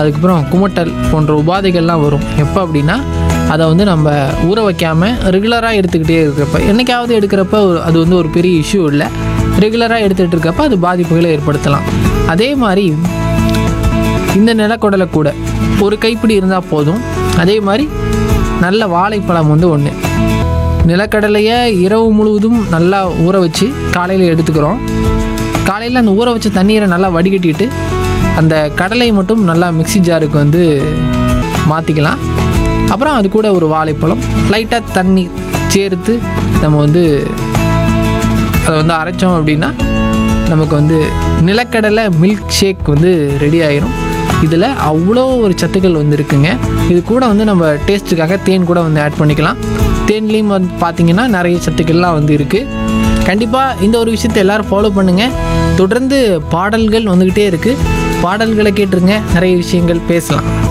அதுக்கப்புறம் குமட்டல் போன்ற உபாதைகள்லாம் வரும் எப்போ அப்படின்னா அதை வந்து நம்ம ஊற வைக்காமல் ரெகுலராக எடுத்துக்கிட்டே இருக்கிறப்ப என்னைக்காவது எடுக்கிறப்ப ஒரு- அது வந்து ஒரு பெரிய இஷ்யூ இல்லை ரெகுலராக எடுத்துகிட்டு இருக்கப்ப அது பாதிப்புகளை ஏற்படுத்தலாம் அதே மாதிரி இந்த நிலக்கடலை கூட ஒரு கைப்பிடி இருந்தால் போதும் அதே மாதிரி நல்ல வாழைப்பழம் வந்து ஒன்று நிலக்கடலையை இரவு முழுவதும் நல்லா ஊற வச்சு காலையில் எடுத்துக்கிறோம் காலையில் அந்த ஊற வச்ச தண்ணீரை நல்லா வடிகட்டிட்டு அந்த கடலை மட்டும் நல்லா மிக்ஸி ஜாருக்கு வந்து மாற்றிக்கலாம் அப்புறம் அது கூட ஒரு வாழைப்பழம் லைட்டாக தண்ணி சேர்த்து நம்ம வந்து அதை வந்து அரைச்சோம் அப்படின்னா நமக்கு வந்து நிலக்கடலை மில்க் ஷேக் வந்து ரெடி ஆயிரும் இதில் அவ்வளோ ஒரு சத்துக்கள் வந்து இருக்குங்க இது கூட வந்து நம்ம டேஸ்ட்டுக்காக தேன் கூட வந்து ஆட் பண்ணிக்கலாம் தேன்லேயும் வந்து பார்த்திங்கன்னா நிறைய சத்துக்கள்லாம் வந்து இருக்குது கண்டிப்பாக இந்த ஒரு விஷயத்தை எல்லோரும் ஃபாலோ பண்ணுங்கள் தொடர்ந்து பாடல்கள் வந்துக்கிட்டே இருக்குது பாடல்களை கேட்டுருங்க நிறைய விஷயங்கள் பேசலாம்